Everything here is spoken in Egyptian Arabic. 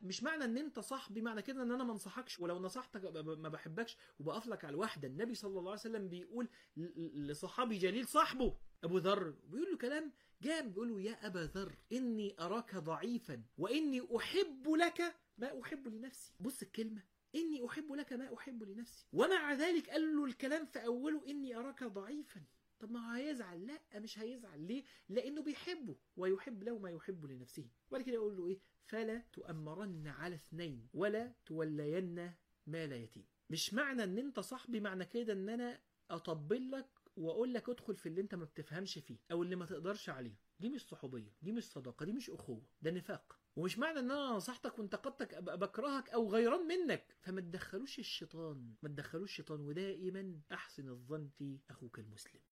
مش معنى ان انت صاحبي معنى كده ان انا ما انصحكش ولو نصحتك أبقى ما بحبكش وبقف لك على الواحده النبي صلى الله عليه وسلم بيقول ل- لصحابي جليل صاحبه ابو ذر بيقول له كلام جام بيقول له يا ابا ذر اني اراك ضعيفا واني احب لك ما احب لنفسي بص الكلمه اني احب لك ما احب لنفسي ومع ذلك قال له الكلام في اوله اني اراك ضعيفا طب ما هو هيزعل لا مش هيزعل ليه لانه بيحبه ويحب له ما يحب لنفسه وبعد كده يقول له ايه فلا تؤمرن على اثنين ولا تولين مال يتيم مش معنى ان انت صاحبي معنى كده ان انا اطبل لك واقول لك ادخل في اللي انت ما بتفهمش فيه او اللي ما تقدرش عليه دي مش صحوبيه دي مش صداقه دي مش اخوه ده نفاق ومش معنى ان انا نصحتك وانتقدتك ابقى بكرهك او غيران منك فما تدخلوش الشيطان ما تدخلوش الشيطان ودائما احسن الظن في اخوك المسلم